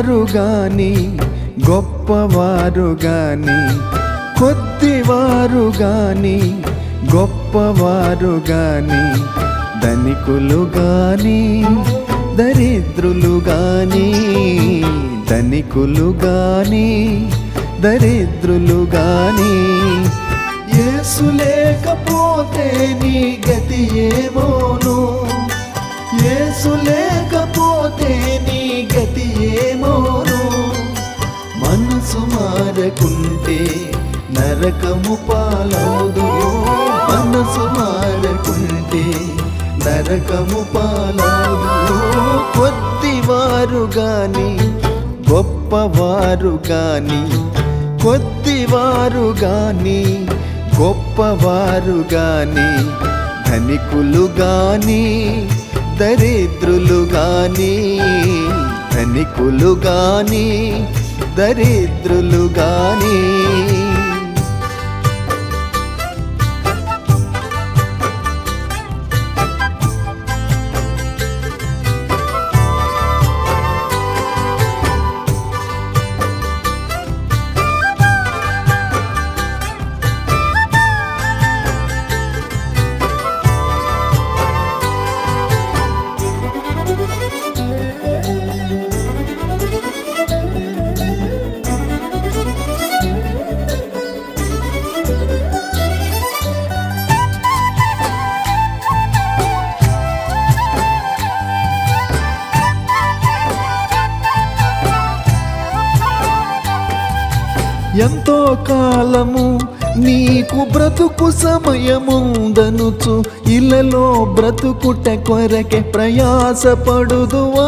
కొద్దివారు గాని గొప్పవారు గాని కొద్దివారు గాని గొప్పవారు గాని ధనికులు గాని దరిద్రులు గాని ధనికులు గాని దరిద్రులు గాని యేసు లేకపోతే నీ గతి ఏమోను యేసు లేకపోతే నీ గతి ఏమోను మనసు మారకుంటే నరకము పాలవుదు మనసు మారకుంటే నరకము పాలవుదు కొద్దివారు గాని గొప్పవారు గాని కొద్దివారు గాని గొప్పవారు గాని ధనికులు గాని దరిద్రులు గాని ధనికులు గాని దరిద్రులు గాని ఎంతో కాలము నీకు బ్రతుకు సమయముందనుచు ఇలలో బ్రతుకుట కొరకే ప్రయాసపడుదువా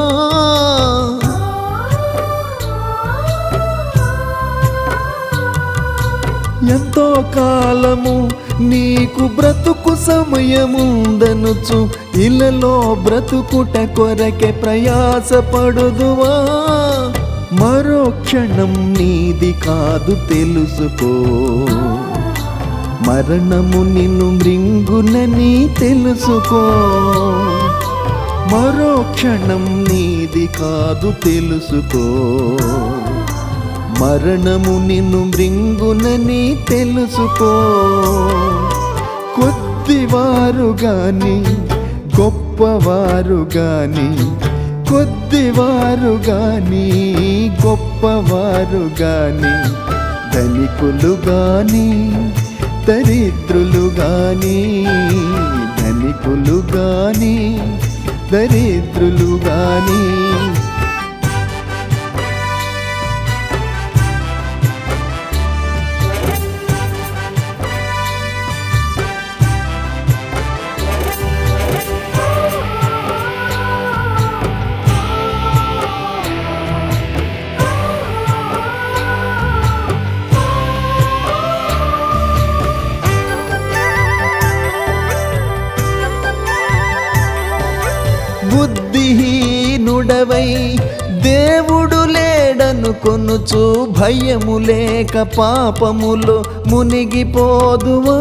ఎంతో కాలము నీకు బ్రతుకు సమయముందనుచు ఇలలో బ్రతుకుట కొరకే ప్రయాసపడుదువా మరో క్షణం నీది కాదు తెలుసుకో మరణము నిన్ను మృంగునని తెలుసుకో మరో క్షణం నీది కాదు తెలుసుకో మరణము నిన్ను మృంగునని తెలుసుకో కొద్దివారు గాని గొప్పవారు గాని కొద్దివారు గాని గొప్పవారు గాని ధనికులు గాని దరిద్రులు గాని ధనికులు గాని దరిద్రులు గాని బుద్ధిహీనుడవై దేవుడు లేడనుకొనుచు భయము లేక పాపములో మునిగిపోదువా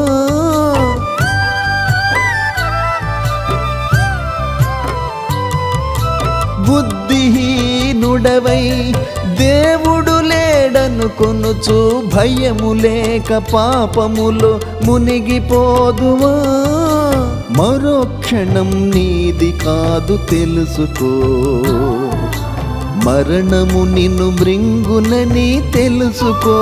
బుద్ధిహీనుడవై దేవుడు లేడనుకొనుచు భయము లేక పాపములో మునిగిపోదువా మరో క్షణం నీది కాదు తెలుసుకో మరణము నిన్ను మృంగునని తెలుసుకో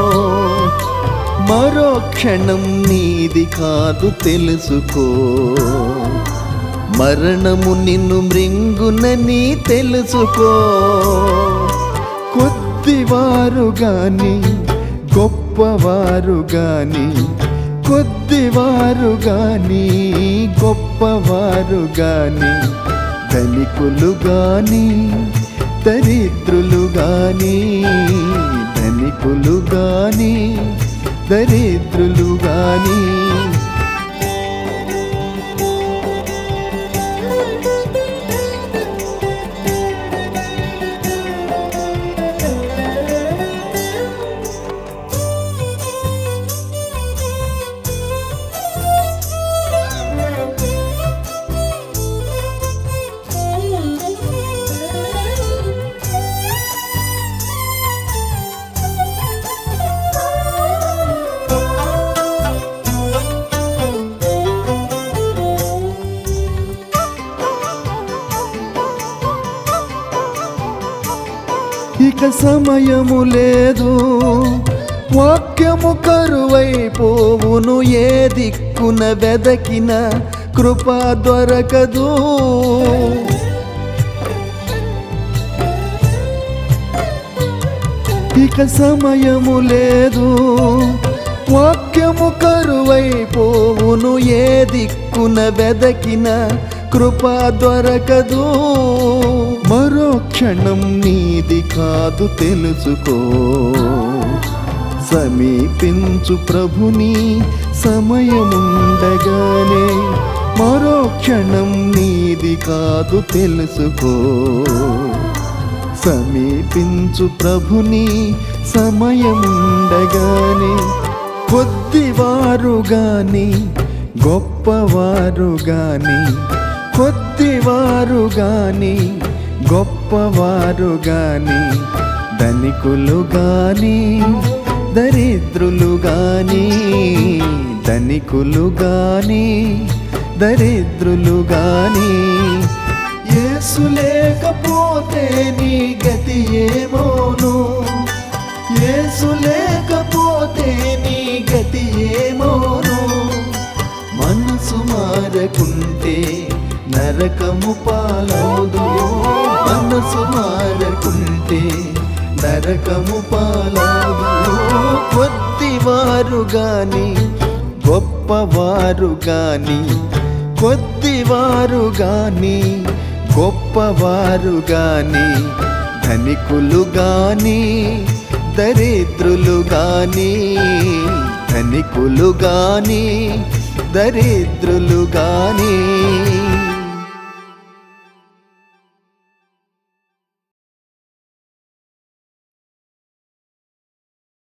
మరో క్షణం నీది కాదు తెలుసుకో మరణము నిన్ను మృంగునని తెలుసుకో కొద్దివారు గాని గొప్పవారు గాని కొద్దివారు గాని గొప్పవారు గాని ధనికులు గాని దరిద్రులు గాని ధనికులు గాని దరిద్రులు గాని సమయము లేదు వాక్యము కరువైపోవును ఏ దిక్కున వెదకిన కృప దొరకదు ఇక సమయము లేదు వాక్యము కరువైపోవును ఏ దిక్కున వెదకిన కృప దొరకదు మరో క్షణం నీది కాదు తెలుసుకో సమీపించు ప్రభుని సమయముండగానే మరో క్షణం నీది కాదు తెలుసుకో సమీపించు ప్రభుని సమయముండగానే కొద్దివారు గాని గొప్పవారు గాని కొద్దివారు గాని గొప్పవారు గాని ధనికులు గాని దరిద్రులు గాని ధనికులు గాని దరిద్రులు గాని యేసు లేకపోతే నీ గతి ఏమోను యేసు లేకపోతే నీ గతి ఏమోను మనసు మారకుంటే నరకము పాలవుదు మనసు మారకుంటే నరకము పాలవుదు కొద్దివారు గాని గొప్పవారు గాని కొద్దివారు గాని గొప్పవారు గాని ధనికులు గాని దరిద్రులు గాని ధనికులు గాని దరిద్రులు గాని